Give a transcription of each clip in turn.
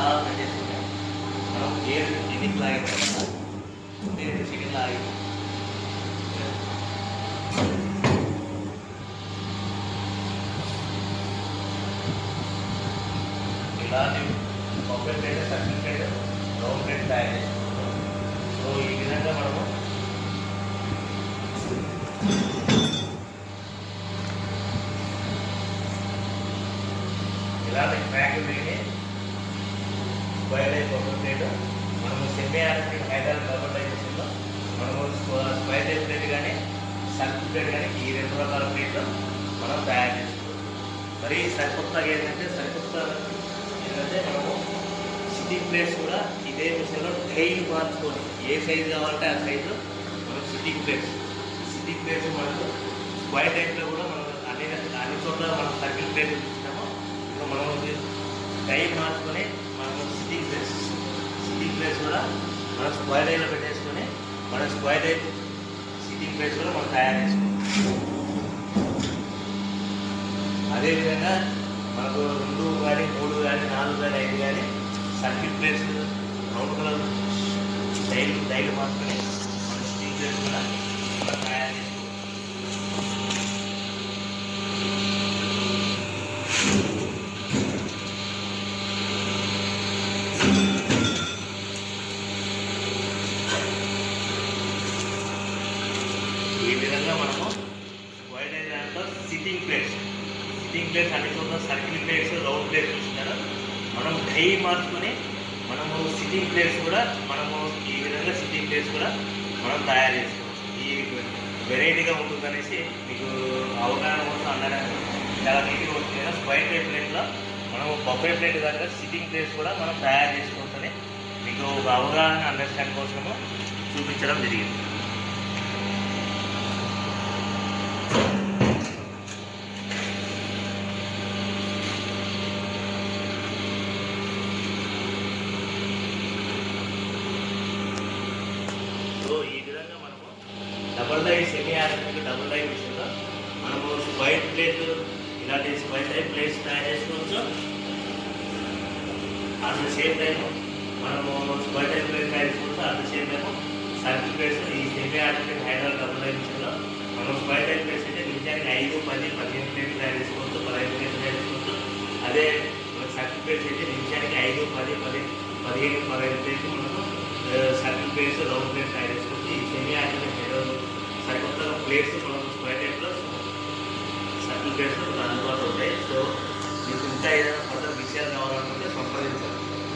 ఇలా పెట్టేసుకుంటే మనం ఎయిర్ ఎన్నికి లాగిన తర్వాత ఎయిర్ సిటీ లాగి ఇలాంటి బొబ్బెల్ plate circle plate round plate తయారు చేసుకుంటాం సో ఈ విధంగా మనము ఇలాంటి ప్యాక్ పెట్టి స్క్వైర్ టైప్ బొబ్బెల్ ప్లేట్ మనము సెమీ ఆర్టిఫిక్ హైదరాబాద్ డబుల్ డైజెషన్లో మనము స్క్వైర్ టైప్ ప్లేట్ కానీ సర్కిల్ ప్లేట్ కానీ ఈ రెండు రకాల ప్లేట్లు మనం తయారు చేసుకోవచ్చు మరి సరికొత్తగా ఏంటంటే సరికొత్త ఏంటంటే మనము సిట్టింగ్ ప్లేట్స్ కూడా ఇదే విషయంలో టైల్ మార్చుకొని ఏ సైజు కావాలంటే ఆ సైజు మనం సిట్టింగ్ ప్లేట్స్ సిట్టింగ్ ప్లేట్స్ మనకు స్క్వైర్ టైప్లో కూడా మనం అన్ని అన్ని చోట్ల మనం సర్కిల్ ప్లేట్ చూపిస్తాము ఇప్పుడు మనం టైం మార్చుకొని మనం సిట్టింగ్ ప్లేట్స్ సిట్టింగ్ ప్లేట్స్ కూడా మనం స్క్వైర్ టైప్లో పెట్టేసుకొని మన స్క్వైర్ టైప్ సిట్టింగ్ ప్లేట్స్ కూడా మనం తయారు చేసుకోవాలి అదేవిధంగా మనకు రెండు కానీ మూడు కానీ నాలుగు కానీ ఐదు కానీ circle plates round colour dial dial మార్చుకొని మన స్టీల్ ప్లేట్స్ కూడా మనం తయారు చేసుకోవచ్చు ఈ విధంగా మనము వైడ్ అయిన దాంట్లో సిట్టింగ్ ప్లేట్స్ సిట్టింగ్ ప్లేట్స్ అన్ని చోట్ల సర్కిల్ ప్లేట్స్ రౌండ్ ప్లేట్స్ చూస్తున్నారు మనం డై మార్చుకొని మనము సిట్టింగ్ ప్లేట్స్ కూడా మనము ఈ విధంగా సిట్టింగ్ ప్లేట్స్ కూడా మనం తయారు చేసుకోవచ్చు ఈ వెరైటీగా ఉంటుందనేసి మీకు అవగాహన కోసం అందడానికి చాలా నీట్గా వస్తుంది కదా స్క్వైర్ టైప్ ప్లేట్లో మనం బొబ్బే ప్లేట్ దగ్గర సిట్టింగ్ ప్లేట్స్ కూడా మనం తయారు చేసుకోవచ్చని మీకు ఒక అవగాహన అండర్స్టాండ్ కోసము చూపించడం జరిగింది సో ఈ విధంగా మనము డబుల్ డై సెమీ ఆర్ఎంకి డబుల్ డై విషయంలో మనము వైట్ ప్లేట్ ఇలాంటి వైట్ టైప్ ప్లేట్స్ తయారు చేసుకోవచ్చు అట్ ద సేమ్ టైం మనము వైట్ టైప్ ప్లేట్ తయారు చేసుకోవచ్చు at the same time circle plates ఈ సెమీ ఆర్ఎంకి హైదరాబాద్ డబుల్ డై విషయంలో మనం వైట్ టైప్ ప్లేట్స్ అయితే నిమిషానికి ఐదు పది పదిహేను ప్లేట్లు తయారు చేసుకోవచ్చు పదహైదు ప్లేట్లు తయారు చేసుకోవచ్చు అదే సర్కిల్ ప్లేట్స్ అయితే నిమిషానికి ఐదు పది పది పదిహేను పదహైదు ప్లేట్లు మనకు సర్కిల్ ప్లేట్స్ రౌండ్ ప్లేట్స్ తయారు చేసుకోవచ్చు ఈ సెమీ ఆర్టిఫిక్ సరికొత్త ప్లేట్స్ మనం స్క్వేర్ టైప్లో సర్కిల్ ప్లేట్స్ మనకు అందుబాటులో ఉంటాయి సో మీకు ఇంకా ఏదైనా కొత్త విషయాలు కావాలనుకుంటే సంప్రదించండి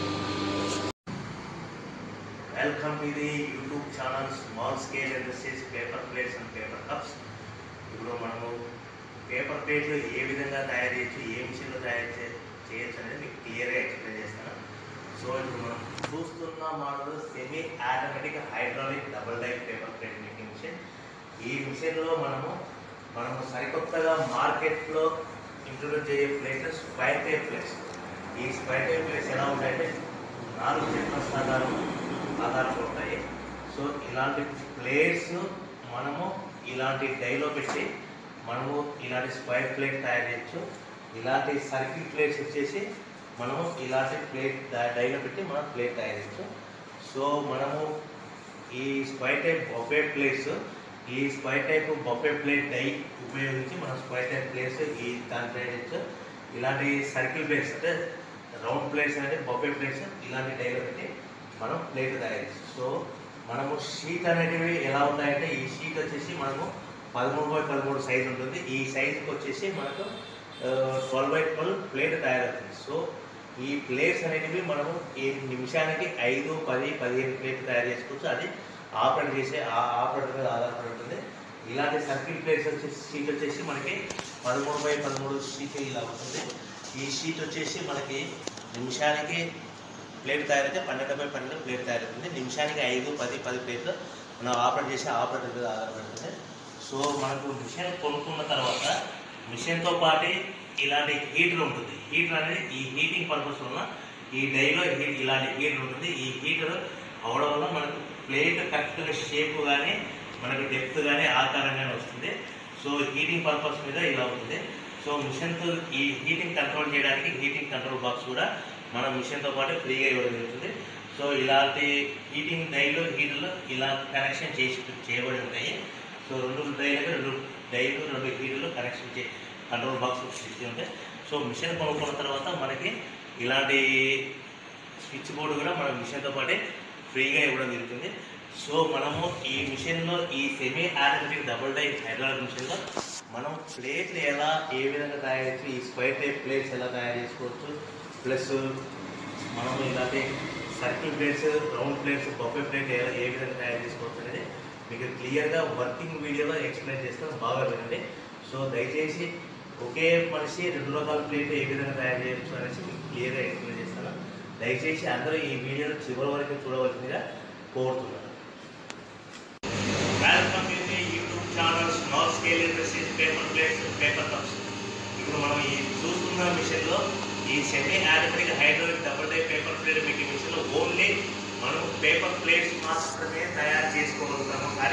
welcome to the YouTube channel small scale industries paper plates and paper cups ఇప్పుడు మనము పేపర్ ప్లేట్లు ఏ విధంగా తయారు చేయొచ్చు ఏ మిషన్లో తయారు చే చేయొచ్చు అనేది మీకు క్లియర్గా ఎక్స్ప్లెయిన్ చేస్తాను సో ఇప్పుడు మనం చూస్తున్న model semi automatic hydraulic double die paper plate making machine ఈ మిషన్లో మనము మనము సరికొత్తగా మార్కెట్లో ఇంట్రొడ్యూస్ చేయే ప్లేట్స్ స్క్వైర్ టైప్ ప్లేట్స్ ఈ స్క్వైర్ టైప్ ప్లేట్స్ ఎలా ఉంటాయంటే నాలుగు చెట్ల ఆధారం ఆధారం ఉంటాయి సో ఇలాంటి ప్లేట్స్ మనము ఇలాంటి డైలో పెట్టి మనము ఇలాంటి స్క్వైర్ ప్లేట్ తయారు చేయొచ్చు ఇలాంటి సర్కిల్ ప్లేట్స్ వచ్చేసి మనము ఇలాంటి ప్లేట్ డైలో పెట్టి మనం ప్లేట్ తయారు చేయొచ్చు సో మనము ఈ స్క్వైర్ టైప్ బొఫే ప్లేట్స్ ఈ square type buffet plate die ఉపయోగించి మనం స్క్వైర్ టైప్ ప్లేట్స్ ఈ దాని తయారు చేయొచ్చు ఇలాంటి సర్కిల్ ప్లేట్స్ అంటే రౌండ్ ప్లేట్స్ అంటే బొఫే ప్లేట్స్ ఇలాంటి డైలో పెట్టి మనం ప్లేట్ తయారు చేయొచ్చు సో మనము షీట్ అనేటివి ఎలా ఉంటాయంటే ఈ షీట్ వచ్చేసి మనము పదమూడు బై పదమూడు సైజ్ ఉంటుంది ఈ సైజుకి వచ్చేసి మనకు ట్వెల్వ్ బై ట్వెల్వ్ ప్లేట్ తయారవుతుంది సో ఈ ప్లేట్స్ అనేటివి మనము ఈ నిమిషానికి ఐదు పది పదిహేను ప్లేట్లు తయారు చేసుకోవచ్చు అది ఆపరేట్ చేసే ఆ ఆపరేటర్ మీద ఆధారపడి ఉంటుంది ఇలాంటి సర్కిల్ ప్లేట్స్ వచ్చేసి షీట్ వచ్చేసి మనకి పదమూడు బై పదమూడు షీట్ ఇలా ఉంటుంది ఈ షీట్ వచ్చేసి మనకి నిమిషానికి ప్లేట్ తయారైతే పన్నెండు బై పన్నెండు ప్లేట్ తయారవుతుంది నిమిషానికి ఐదు పది పది ప్లేట్లు మనం ఆపరేట్ చేసే ఆపరేటర్ మీద ఆధారపడుతుంది సో మనకు మిషన్ కొనుక్కున్న తర్వాత మిషన్తో పాటు ఇలాంటి హీటర్ ఉంటుంది హీటర్ అనేది ఈ హీటింగ్ పర్పస్ వల్ల ఈ డైలో హీట్ ఇలాంటి హీటర్ ఉంటుంది ఈ హీటర్ అవడం వల్ల మనకు ప్లేట్ కరెక్ట్గా షేప్ కానీ మనకు డెప్త్ కానీ ఆకారం కానీ వస్తుంది సో హీటింగ్ పర్పస్ మీద ఇలా ఉంటుంది సో మిషన్తో ఈ హీటింగ్ కంట్రోల్ చేయడానికి హీటింగ్ కంట్రోల్ బాక్స్ కూడా మన మిషన్తో పాటు ఫ్రీగా ఇవ్వడం జరుగుతుంది సో ఇలాంటి హీటింగ్ డైలు హీటర్లు ఇలా కనెక్షన్ చేసి చేయబడి ఉంటాయి సో రెండు డైలకు రెండు డైలు రెండు హీటర్లు కనెక్షన్ చే కంట్రోల్ బాక్స్ ఇచ్చి ఉంటాయి సో మిషన్ కొనుక్కున్న తర్వాత మనకి ఇలాంటి స్విచ్ బోర్డు కూడా మన మిషన్తో పాటే ఫ్రీగా ఇవ్వడం జరుగుతుంది సో మనము ఈ మిషన్లో ఈ semi automatic double die hydraulic మిషన్లో మనం ప్లేట్లు ఎలా ఏ విధంగా తయారు చేయొచ్చు ఈ స్క్వైర్ టైప్ ప్లేట్స్ ఎలా తయారు చేసుకోవచ్చు ప్లస్ మనము ఇలాంటి circle plates round plates buffet plate ఎలా ఏ విధంగా తయారు చేసుకోవచ్చు అనేది మీకు క్లియర్గా వర్కింగ్ వీడియోలో ఎక్స్ప్లెయిన్ చేస్తాను బాగా వినండి సో దయచేసి ఒకే మనిషి రెండు రకాల ప్లేట్ ఏ విధంగా తయారు చేయొచ్చు అనేసి మీకు క్లియర్గా ఎక్స్ప్లెయిన్ చేస్తాను దయచేసి అందరూ ఈ వీడియోను చివరి వరకు చూడవలసిందిగా కోరుతున్నాను welcome to YouTube channel small scale industries paper plates paper cups ఇప్పుడు మనం ఈ చూస్తున్న మిషన్లో ఈ semi automatic hydraulic double die paper plate మీకు మిషన్లో ఓన్లీ మనం పేపర్ ప్లేట్స్ మాత్రమే తయారు చేసుకోగలుగుతాము కానీ